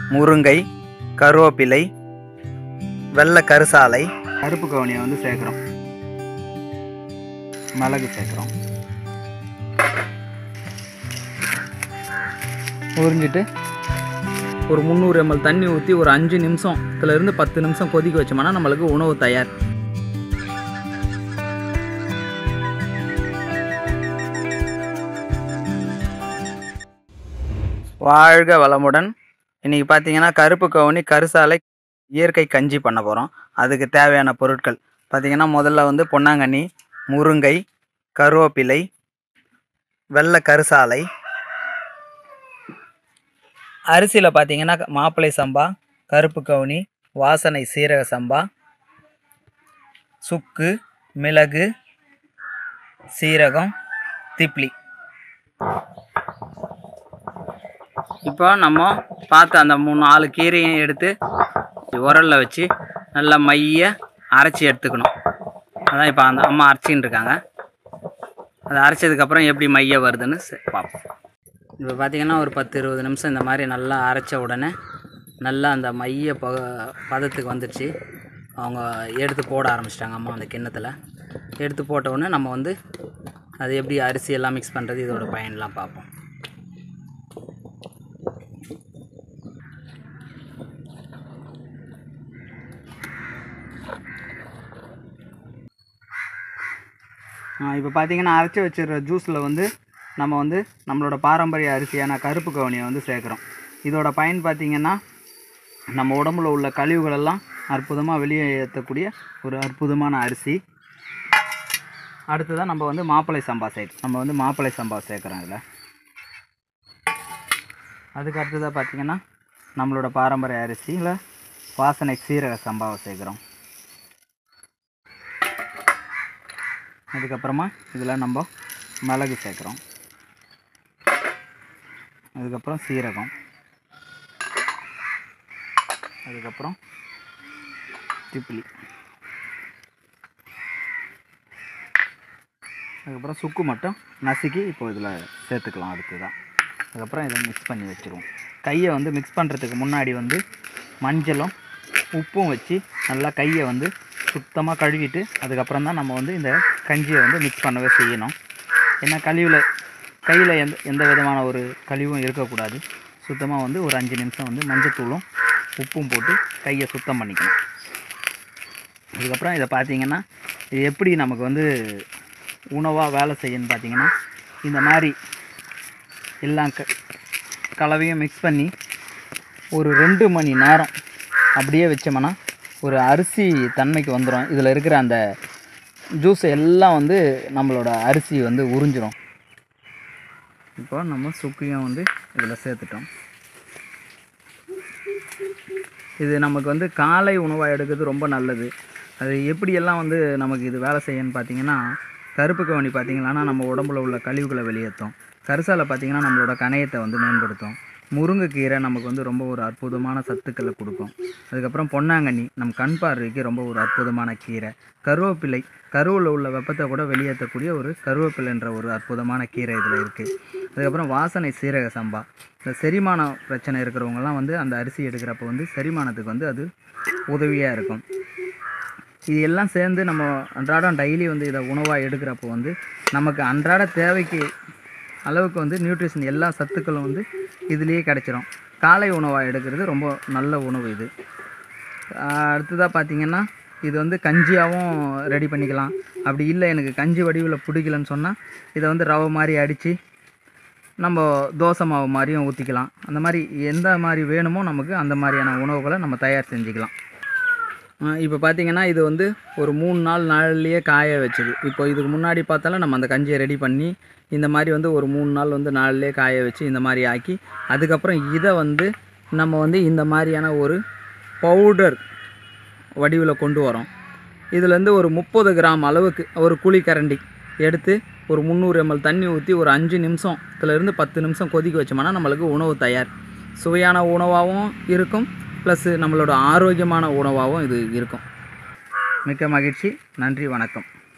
முருங்கை கருவேப்பிலை வெள்ளை கருசாலை கருப்பு கவுனியை வந்து சேர்க்குறோம் மிளகு சேர்க்குறோம் உறிஞ்சிட்டு ஒரு முந்நூறு எம்எல் தண்ணி ஊற்றி ஒரு அஞ்சு நிமிஷம் இருந்து பத்து நிமிஷம் கொதிக்க வச்சோம்னா நம்மளுக்கு உணவு தயார் வாழ்க வளமுடன் இன்றைக்கி பார்த்தீங்கன்னா கருப்பு கவுனி கருசாலை இயற்கை கஞ்சி பண்ண போகிறோம் அதுக்கு தேவையான பொருட்கள் பார்த்தீங்கன்னா முதல்ல வந்து பொன்னாங்கண்ணி முருங்கை கருவேப்பிலை வெள்ளை கருசாலை அரிசியில் பார்த்தீங்கன்னா மாப்பிளை சம்பா கருப்பு கவுனி வாசனை சீரக சம்பா சுக்கு மிளகு சீரகம் திப்ளி இப்போ நம்ம பார்த்த அந்த மூணு நாலு கீரையும் எடுத்து உரலில் வச்சு நல்லா மைய அரைச்சி எடுத்துக்கணும் அதான் இப்போ அந்த அம்மா அரைச்சின்னு இருக்காங்க அதை அரைச்சதுக்கப்புறம் எப்படி மைய வருதுன்னு ச- பார்ப்போம் இப்போ பார்த்தீங்கன்னா ஒரு பத்து இருபது நிமிஷம் இந்த மாதிரி நல்லா அரைச்ச உடனே நல்லா அந்த மைய ப பதத்துக்கு வந்துடுச்சு அவங்க எடுத்து போட ஆரம்பிச்சிட்டாங்க அம்மா அந்த கிண்ணத்தில் எடுத்து போட்ட உடனே நம்ம வந்து அது எப்படி அரிசி எல்லாம் மிக்ஸ் பண்ணுறது இதோட பயன்லாம் பார்ப்போம் இப்போ பார்த்தீங்கன்னா அரைச்சி வச்சிடுற ஜூஸில் வந்து நம்ம வந்து நம்மளோட பாரம்பரிய அரிசியான கருப்பு கவுனியை வந்து சேர்க்குறோம் இதோட பயன் பார்த்தீங்கன்னா நம்ம உடம்புல உள்ள கழிவுகளெல்லாம் அற்புதமாக வெளியே ஏற்றக்கூடிய ஒரு அற்புதமான அரிசி அடுத்ததாக நம்ம வந்து மாப்பிளை சம்பா சேர்க்க நம்ம வந்து மாப்பிளை சம்பா சேர்க்குறோம் இதில் அதுக்கு அடுத்ததாக பார்த்தீங்கன்னா நம்மளோட பாரம்பரிய அரிசியில் வாசனை சீரக சம்பாவை சேர்க்குறோம் அதுக்கப்புறமா இதில் நம்ம மிளகு சேர்க்குறோம் அதுக்கப்புறம் சீரகம் அதுக்கப்புறம் திப்பிலி அதுக்கப்புறம் சுக்கு மட்டும் நசுக்கி இப்போ இதில் சேர்த்துக்கலாம் அடுத்ததான் அதுக்கப்புறம் இதை மிக்ஸ் பண்ணி வச்சுருவோம் கையை வந்து மிக்ஸ் பண்ணுறதுக்கு முன்னாடி வந்து மஞ்சளும் உப்பும் வச்சு நல்லா கையை வந்து சுத்தமாக கழுவிட்டு அதுக்கப்புறம் தான் நம்ம வந்து இந்த கஞ்சியை வந்து மிக்ஸ் பண்ணவே செய்யணும் ஏன்னா கழிவில் கையில் எந்த எந்த விதமான ஒரு கழிவும் இருக்கக்கூடாது சுத்தமாக வந்து ஒரு அஞ்சு நிமிஷம் வந்து மஞ்சத்தூளும் உப்பும் போட்டு கையை சுத்தம் பண்ணிக்கணும் அதுக்கப்புறம் இதை பார்த்தீங்கன்னா இது எப்படி நமக்கு வந்து உணவாக வேலை செய்யணும்னு பார்த்தீங்கன்னா இந்த மாதிரி எல்லாம் க கலவையும் மிக்ஸ் பண்ணி ஒரு ரெண்டு மணி நேரம் அப்படியே வச்சோம்னா ஒரு அரிசி தன்மைக்கு வந்துடும் இதில் இருக்கிற அந்த ஜூஸ் எல்லாம் வந்து நம்மளோட அரிசி வந்து உறிஞ்சிரும் இப்போ நம்ம சுக்கையும் வந்து இதில் சேர்த்துட்டோம் இது நமக்கு வந்து காலை உணவாக எடுக்கிறது ரொம்ப நல்லது அது எப்படியெல்லாம் வந்து நமக்கு இது வேலை செய்யணும்னு பார்த்தீங்கன்னா கருப்பு கவனி பார்த்தீங்கன்னா நம்ம உடம்புல உள்ள கழிவுகளை வெளியேற்றும் கரிசாலை பார்த்தீங்கன்னா நம்மளோட கணையத்தை வந்து மேம்படுத்தும் முருங்கைக்கீரை நமக்கு வந்து ரொம்ப ஒரு அற்புதமான சத்துக்களை கொடுக்கும் அதுக்கப்புறம் பொன்னாங்கண்ணி நம் கண் பார்வைக்கு ரொம்ப ஒரு அற்புதமான கீரை கருவேப்பிலை கருவில் உள்ள வெப்பத்தை கூட வெளியேற்றக்கூடிய ஒரு கருவேப்பிலைன்ற ஒரு அற்புதமான கீரை இதில் இருக்குது அதுக்கப்புறம் வாசனை சீரக சம்பா இந்த செரிமான பிரச்சனை இருக்கிறவங்கலாம் வந்து அந்த அரிசி எடுக்கிறப்ப வந்து செரிமானத்துக்கு வந்து அது உதவியாக இருக்கும் இது எல்லாம் சேர்ந்து நம்ம அன்றாடம் டெய்லி வந்து இதை உணவாக எடுக்கிறப்போ வந்து நமக்கு அன்றாட தேவைக்கு அளவுக்கு வந்து நியூட்ரிஷன் எல்லா சத்துக்களும் வந்து இதுலேயே கிடைச்சிரும் காலை உணவாக எடுக்கிறது ரொம்ப நல்ல உணவு இது அடுத்ததாக பார்த்தீங்கன்னா இது வந்து கஞ்சியாகவும் ரெடி பண்ணிக்கலாம் அப்படி இல்லை எனக்கு கஞ்சி வடிவில் பிடிக்கலன்னு சொன்னால் இதை வந்து ரவை மாதிரி அடித்து நம்ம தோசை மாவு மாதிரியும் ஊற்றிக்கலாம் அந்த மாதிரி எந்த மாதிரி வேணுமோ நமக்கு அந்த மாதிரியான உணவுகளை நம்ம தயார் செஞ்சுக்கலாம் இப்போ பார்த்தீங்கன்னா இது வந்து ஒரு மூணு நாள் நாள்லேயே காய வச்சது இப்போ இதுக்கு முன்னாடி பார்த்தாலும் நம்ம அந்த கஞ்சியை ரெடி பண்ணி இந்த மாதிரி வந்து ஒரு மூணு நாள் வந்து நாள்லேயே காய வச்சு இந்த மாதிரி ஆக்கி அதுக்கப்புறம் இதை வந்து நம்ம வந்து இந்த மாதிரியான ஒரு பவுடர் வடிவில் கொண்டு வரோம் இதுலேருந்து ஒரு முப்பது கிராம் அளவுக்கு ஒரு குழி கரண்டி எடுத்து ஒரு முந்நூறு எம்எல் தண்ணி ஊற்றி ஒரு அஞ்சு நிமிஷம் இருந்து பத்து நிமிஷம் கொதிக்க வச்சோம்னா நம்மளுக்கு உணவு தயார் சுவையான உணவாகவும் இருக்கும் ப்ளஸ் நம்மளோட ஆரோக்கியமான உணவாகவும் இது இருக்கும் மிக்க மகிழ்ச்சி நன்றி வணக்கம்